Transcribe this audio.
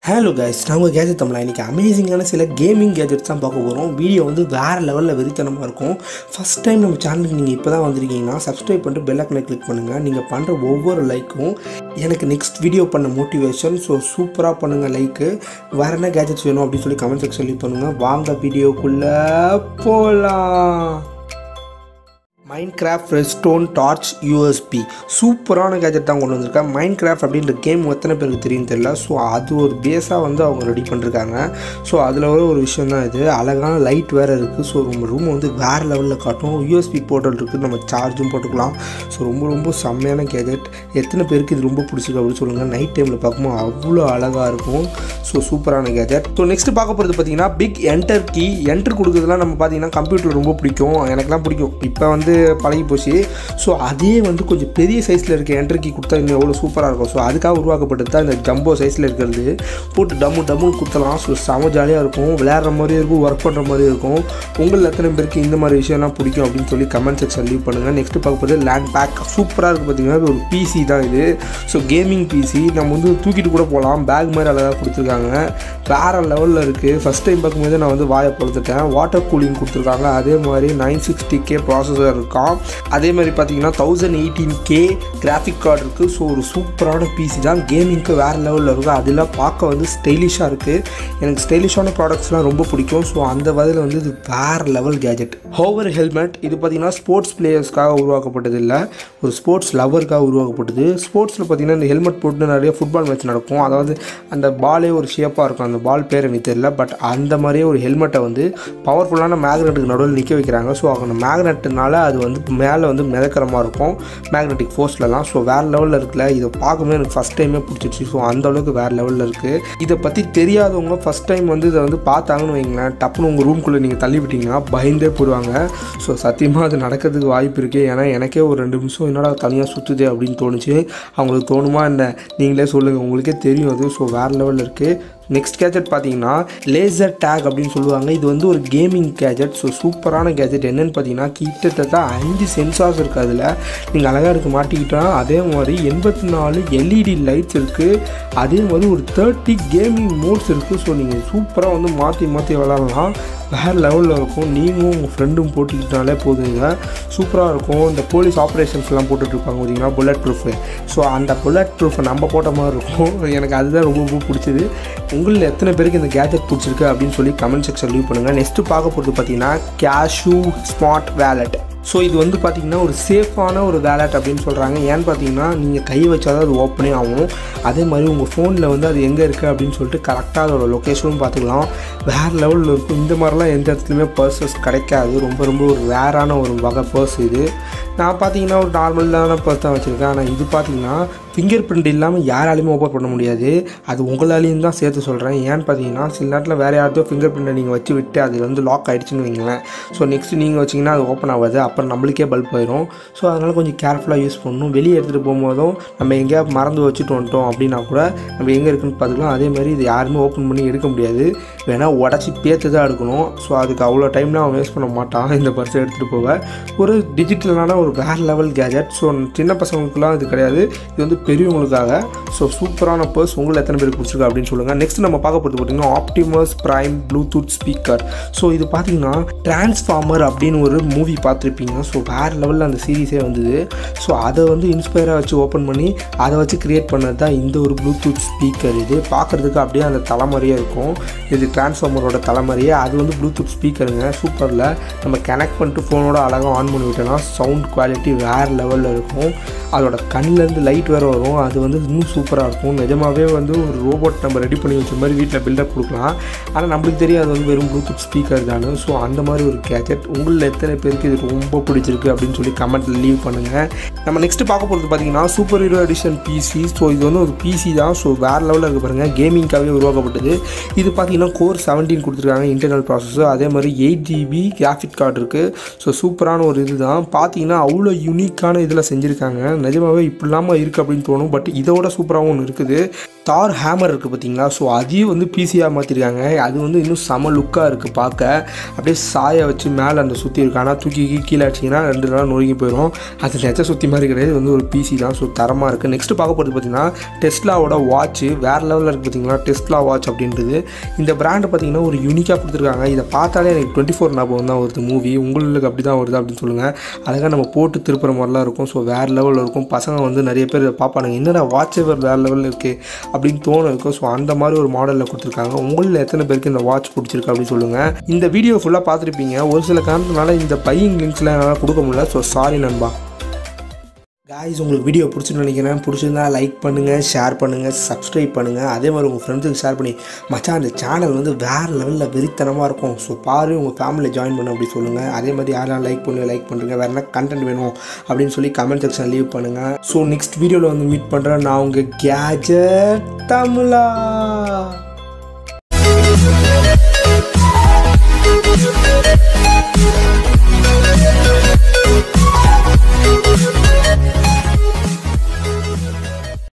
Hello guys நான் உங்கள் gadget தமிழா இன்றைக்கி அமேசிங்கான சில கேமிங் கேஜெட்ஸ் தான் பார்க்க போகிறோம் வீடியோ வந்து வேறு லெவலில் வெறித்தனமாக இருக்கும் ஃபஸ்ட் டைம் நம்ம சேனலுக்கு நீங்கள் இப்போ தான் வந்திருக்கீங்கன்னா சப்ஸ்கிரைப் பண்ணிட்டு பெல் ஐக்கனை கிளிக் பண்ணுங்கள் நீங்கள் பண்ணுற ஒவ்வொரு லைக்கும் எனக்கு நெக்ஸ்ட் வீடியோ பண்ண மோட்டிவேஷன் ஸோ சூப்பராக பண்ணுங்கள் லைக்கு வேறு என்ன கேஜெட்ஸ் வேணும் அப்படின்னு சொல்லி கமெண்ட் செக்ஷன் லீவ் பண்ணுங்கள் வாங்க வீடியோக்குள்ளே போகலாம் Minecraft redstone torch USB சூப்பரான கேஜெட் தான் கொண்டு வந்திருக்கேன் மைண்ட் கிராஃப்ட் அப்படின்ற கேம் எத்தனை பேருக்கு தெரியும் தெரியல ஸோ அது ஒரு பேஸாக வந்து அவங்க ரெடி பண்ணிருக்காங்க ஸோ அதில் வர ஒரு விஷயம் தான் இது அழகான லைட் வேறு இருக்குது ஸோ நம்ம ரூம் வந்து வேறு லெவலில் காட்டும் யூஎஸ்பி போர்ட்டல் இருக்குது நம்ம சார்ஜும் போட்டுக்கலாம் ஸோ ரொம்ப ரொம்ப செம்மையான கேஜெட் எத்தனை பேருக்கு இது ரொம்ப பிடிச்சிருக்கு அப்படின்னு சொல்லுங்கள் நைட் டைமில் பார்க்கும்போது அவ்வளோ அழகாக இருக்கும் ஸோ சூப்பரான கேஜெட் ஸோ நெக்ஸ்ட் பார்க்க போகிறது பார்த்தீங்கன்னா பிக் என்டர் கீ என்டர் கொடுக்குறதுலாம் நம்ம பார்த்தீங்கன்னா கம்ப்யூட்டர் ரொம்ப பிடிக்கும் எனக்குலாம் பிடிக்கும் இப்போ வந்து பழகி போச்சு ஸோ அதே வந்து கொஞ்சம் பெரிய சைஸில் இருக்க என்டர் கீ கொடுத்தா இன்னும் எவ்வளோ சூப்பராக இருக்கும் ஸோ அதுக்காக உருவாக்கப்பட்டது தான் இந்த ஜம்போ சைஸில் இருக்கிறது போட்டு டம்மு டம்முன்னு குத்தலாம் ஸோ செம ஜாலியாக இருக்கும் விளையாடுற மாதிரியும் இருக்கும் ஒர்க் பண்ணுற மாதிரியும் இருக்கும் உங்களில் எத்தனை பேருக்கு இந்த மாதிரி விஷயம்லாம் பிடிக்கும் அப்படின்னு சொல்லி கமெண்ட் செக்ஷன் லீவ் பண்ணுங்கள் நெக்ஸ்ட் பார்க்க போது லேண்ட் பேக் சூப்பராக இருக்குது பார்த்தீங்கன்னா இது ஒரு பிசி தான் இது ஸோ கேமிங் பிசி நம்ம வந்து தூக்கிட்டு கூட போகலாம் பேக் மாதிரி அழகாக கொடுத்துருக்காங்க வேறு லெவலில் இருக்குது ஃபஸ்ட் டைம் பார்க்கும்போது நான் வந்து வாயை பொறுத்துட்டேன் வாட்டர் கூலிங் கொடுத்துருக்காங்க அதே மாதிரி நைன் சிக்ஸ்டி கே ப்ராசஸர் இருக்கான் அதே மாதிரி பார்த்தீங்கன்னா thousand eighteen K graphic card இருக்குது ஸோ ஒரு சூப்பரான பிசி தான் கேமிங்க்கு வேறு லெவலில் இருக்குது அதில் பார்க்க வந்து ஸ்டைலிஷாக இருக்குது எனக்கு ஸ்டைலிஷான ப்ராடக்ட்ஸ்லாம் ரொம்ப பிடிக்கும் ஸோ அந்த வகையில் வந்து இது வேறு லெவல் கேஜெட் ஹோவர் ஹெல்மெட் இது பார்த்தீங்கன்னா ஸ்போர்ட்ஸ் பிளேயர்ஸ்க்காக உருவாக்கப்பட்டது இல்லை ஒரு ஸ்போர்ட்ஸ் லவருக்காக உருவாக்கப்பட்டது ஸ்போர்ட்ஸில் பார்த்தீங்கன்னா இந்த ஹெல்மெட் போட்டு நிறைய ஃபுட்பால் மேட்ச் நடக்கும் அதாவது அந்த பாலே ஒரு ஷேப்பாக இருக்கும் அந்த பால் பேர் எனக்கு தெரியல பட் அந்த மாதிரியே ஒரு ஹெல்மெட்டை வந்து பவர்ஃபுல்லான மேக்னெட்டுக்கு நடுவில் நிற்க வைக்கிறாங்க ஸோ அந்த மேக்னெட்டுனால அது வந்து மேலே வந்து மிதக்கிற மாதிரி இருக்கும் மேக்னெட்டிக் ஃபோர்ஸ்லலாம் ஸோ வேறு லெவலில் இருக்குல்ல இதை பார்க்கும்போது எனக்கு ஃபஸ்ட் டைமே பிடிச்சிருச்சு ஸோ அந்த அளவுக்கு வேறு லெவலில் இருக்குது இதை பற்றி தெரியாதவங்க ஃபஸ்ட் டைம் வந்து இதை வந்து பார்த்தாங்கன்னு வைங்களேன் டப்புன்னு உங்கள் ரூம்குள்ளே நீங்கள் தள்ளி விட்டிங்கன்னா பயந்தே போடுவாங்க ஸோ சத்தியமாக அது நடக்கிறதுக்கு வாய்ப்பு இருக்குது ஏன்னா எனக்கே ஒரு ரெண்டு நிமிஷம் என்னடா தனியாக சுற்றுதே அப்படின்னு தோணுச்சு அவங்களுக்கு தோணுமா என்ன நீங்களே சொல்லுங்கள் உங்களுக்கே தெரியும் அது ஸோ வேறு லெவலில் இருக்குது நெக்ஸ்ட் கேஜெட் பார்த்தீங்கன்னா லேசர் டேக் அப்படின்னு சொல்லுவாங்க இது வந்து ஒரு கேமிங் கேஜெட் ஸோ சூப்பரான கேஜெட் என்னென்னு பார்த்தீங்கன்னா கிட்டத்தட்ட அஞ்சு சென்சார்ஸ் இருக்குது அதில் நீங்கள் அழகாக இருக்க மாட்டிக்கிட்டா அதே மாதிரி எண்பத்தி நாலு எல்இடி லைட்ஸ் இருக்குது அதே மாதிரி ஒரு தேர்ட்டி கேமிங் மோட்ஸ் இருக்குது ஸோ நீங்கள் சூப்பராக வந்து மாற்றி மாற்றி விளாட்லாம் வேறு லெவலில் இருக்கும் நீங்களும் உங்கள் ஃப்ரெண்டும் போட்டுக்கிட்டாலே போதுங்க சூப்பராக இருக்கும் இந்த போலீஸ் ஆப்ரேஷன்ஸ்லாம் போட்டுட்ருப்பாங்க பார்த்தீங்கன்னா புல்லட் ப்ரூஃபு ஸோ அந்த புல்லட் ப்ரூஃபை நம்ம போட்ட மாதிரி இருக்கும் எனக்கு அதுதான் ரொம்ப ரொம்ப பிடிச்சது உங்களில் எத்தனை பேருக்கு இந்த கேஜெட் பிடிச்சிருக்கு அப்படின்னு சொல்லி கமெண்ட் செக்ஷன் லீவ் பண்ணுங்கள் நெக்ஸ்ட்டு பார்க்க போகிறது பார்த்தீங்கன்னா கேஷூ ஸ்மார்ட் வேலட் ஸோ இது வந்து பார்த்திங்கன்னா ஒரு சேஃபான ஒரு வேலட் அப்படின்னு சொல்கிறாங்க ஏன்னு பார்த்தீங்கன்னா நீங்கள் கை வச்சாதான் அது ஓப்பனே ஆகும் அதே மாதிரி உங்கள் ஃபோனில் வந்து அது எங்கே இருக்குது அப்படின்னு சொல்லிட்டு கரெக்டாக அதோட லொக்கேஷனும் பார்த்துக்கலாம் வேறு லெவலில் இருக்கும் இந்த மாதிரிலாம் எந்த இடத்துலையுமே பர்சஸ் கிடைக்காது ரொம்ப ரொம்ப ஒரு ரேரான ஒரு வகை பர்ஸ் இது நான் பார்த்தீங்கன்னா ஒரு நார்மலான பர்ஸ் தான் வச்சுருக்கேன் ஆனால் இது பார்த்தீங்கன்னா ஃபிங்கர் பிரிண்ட் இல்லாமல் யாராலையுமே ஓப்பன் பண்ண முடியாது அது உங்களாலையும் தான் சேர்த்து சொல்கிறேன் ஏன்னு பார்த்தீங்கன்னா சில நேரத்தில் வேறு யார்தோ ஃபிங்கர் பிரிண்ட்டை நீங்கள் வச்சு விட்டு அது வந்து லாக் ஆகிடுச்சுன்னு வைங்களேன் ஸோ நெக்ஸ்ட் நீங்கள் வச்சிங்கன்னா அது ஓப்பன் ஆகாது அப்புறம் நம்மளுக்கே பல்ப் போயிடும் ஸோ அதனால் கொஞ்சம் கேர்ஃபுல்லாக யூஸ் பண்ணணும் வெளியே எடுத்துகிட்டு போகும்போதும் நம்ம எங்கேயா மறந்து வச்சுட்டு வந்துட்டோம் அப்படின்னா கூட நம்ம எங்கே இருக்குன்னு பார்த்துக்கலாம் அதே மாதிரி இது யாருமே ஓப்பன் பண்ணி எடுக்க முடியாது வேணால் உடச்சி பேத்து தான் எடுக்கணும் ஸோ அதுக்கு அவ்வளோ டைம்லாம் அவன் வேஸ்ட் பண்ண மாட்டான் இந்த பர்ஸை எடுத்துகிட்டு போக ஒரு டிஜிட்டலான ஒரு வேறு லெவல் கேஜெட் ஸோ சின்ன பசங்களுக்குலாம் இது கிடையாது இது வந்து பெரியவங்களுக்காக ஸோ சூப்பரான பர்ஸ் உங்களை எத்தனை பேருக்கு பிடிச்சிருக்கு அப்படின்னு சொல்லுங்கள் நெக்ஸ்ட் நம்ம பார்க்க போகிறது பார்த்தீங்கன்னா Optimus Prime Bluetooth speaker so இது பார்த்தீங்கன்னா டிரான்ஸ்ஃபார்மர் அப்படின்னு ஒரு மூவி பார்த்துருப்பீங்க ஸோ வேறு லெவலில் அந்த சீரீஸே வந்தது ஸோ அதை வந்து இன்ஸ்பயராக வச்சு ஓப்பன் பண்ணி அதை வச்சு க்ரியேட் பண்ணது தான் இந்த ஒரு ப்ளூடூத் ஸ்பீக்கர் இது பார்க்குறதுக்கு அப்படியே அந்த தலைமுறையே இருக்கும் இது டிரான்ஸ்ஃபார்மரோட தலைமுறையே அது வந்து ப்ளூடூத் ஸ்பீக்கருங்க சூப்பரில் நம்ம கனெக்ட் பண்ணிட்டு ஃபோனோட அழகாக ஆன் பண்ணி விட்டோம்னா சவுண்ட் குவாலிட்டி வேறு லெவலில் இருக்கும் அதோட கண்ணிலேருந்து லைட் வேறு வரும் அது வந்து இன்னும் சூப்பராக இருக்கும் நிஜமாகவே வந்து ஒரு ரோபோட் நம்ம ரெடி பண்ணி வச்ச மாதிரி வீட்டில் பில்டப் கொடுக்கலாம் ஆனால் நம்மளுக்கு தெரியும் அது வந்து வெறும் ப்ளூடூத் ஸ்பீக்கர் தானே ஸோ அந்த மாதிரி ஒரு கேஜெட் உங்களில் எத்தனை பேருக்கு இது ரொம்ப பிடிச்சிருக்கு அப்படின்னு சொல்லி கமெண்ட்டில் லீவ் பண்ணுங்கள் நம்ம நெக்ஸ்ட்டு பார்க்க போகிறது பார்த்தீங்கன்னா super hero edition PC so இது வந்து ஒரு பிசி தான் ஸோ வேறு லெவலில் இருக்க பாருங்கள் கேமிங்காகவே உருவாக்கப்பட்டது இது பார்த்தீங்கன்னா கோர் செவன்டீன் கொடுத்துருக்காங்க இன்டர்னல் ப்ராசஸர் அதே மாதிரி எயிட் ஜிபி கிராஃபிக் கார்டு இருக்குது ஸோ சூப்பரான ஒரு இது தான் பார்த்தீங்கன்னா அவ்வளோ யூனிக்கான இதில் செஞ்சுருக்காங்க நிஜமாவே இப்படி இல்லாமல் இருக்குது அப்படின்னு தோணும் பட் இதோட சூப்பராகவும் ஒன்று இருக்குது தார் ஹேமர் இருக்குது பார்த்தீங்களா ஸோ அதையும் வந்து பிசியாக மாற்றிருக்காங்க அது வந்து இன்னும் செம லுக்காக இருக்குது பார்க்க அப்படியே சாய வச்சு மேலே அந்த சுற்றி இருக்கு ஆனால் தூக்கி கீ- கீழே அடிச்சிங்கன்னா ரெண்டு நாள் நொறுங்கி போயிடும் அது நெச்ச சுற்றி மாதிரி கிடையாது இது வந்து ஒரு பிசி தான் ஸோ தரமாக இருக்குது நெக்ஸ்ட் பார்க்க போகிறது பார்த்தீங்கன்னா டெஸ்லாவோட வாட்ச் வேறு லெவலில் இருக்குது பார்த்தீங்களா டெஸ்லா வாட்ச் அப்படின்றது இந்த பிராண்டு பார்த்தீங்கன்னா ஒரு யூனிக்காக கொடுத்துருக்காங்க இதை பார்த்தாலே எனக்கு டுவெண்ட்டி ஃபோர் ஞாபகம் தான் வருது மூவி உங்களுக்கு அப்படி தான் வருது அப்படின்னு சொல்லுங்கள் அழகாக நம்ம போட்டு திருப்புற மாதிரிலாம் இருக்கும் ஸோ வேறு லெவலில் இருக்கும் பசங்க வந்து நிறைய பேர் இதை பார்ப்பானுங்க என்னடா வாட்ச் எவர் வேறு லெவலில் இருக்குது அப்படின்னு தோணும் இருக்கும் ஸோ அந்த மாதிரி ஒரு மாடலில் கொடுத்துருக்காங்க உங்களில் எத்தனை பேருக்கு இந்த வாட்ச் பிடிச்சிருக்கு அப்படின்னு சொல்லுங்கள் இந்த வீடியோ ஃபுல்லாக பார்த்துருப்பீங்க ஒரு சில காரணத்தினால இந்த பையிங் லிங்க்ஸ்லாம் என்னால் கொடுக்க முடியல ஸோ சாரி நண்பா காய்ஸ் உங்களுக்கு வீடியோ பிடிச்சுன்னு நினைக்கிறேன் பிடிச்சிருந்தா லைக் பண்ணுங்கள் ஷேர் பண்ணுங்கள் சப்ஸ்கிரைப் பண்ணுங்கள் அதே மாதிரி உங்கள் ஃப்ரெண்ட்ஸுக்கு ஷேர் பண்ணி மச்சான் அந்த சேனல் வந்து வேறு லெவலில் வெறித்தனமாக இருக்கும் ஸோ பாரு உங்கள் ஃபேமிலியில் ஜாயின் பண்ண அப்படி சொல்லுங்கள் அதே மாதிரி யாரெல்லாம் லைக் பண்ணுங்க லைக் பண்ணுறீங்க வேறு என்ன கண்டென்ட் வேணும் அப்படின்னு சொல்லி கமெண்ட் செக்ஷன் லீவ் பண்ணுங்கள் ஸோ நெக்ஸ்ட் வீடியோவில் வந்து மீட் பண்ணுறேன் நான் உங்கள் கேஜெட் தமிழா Thank you.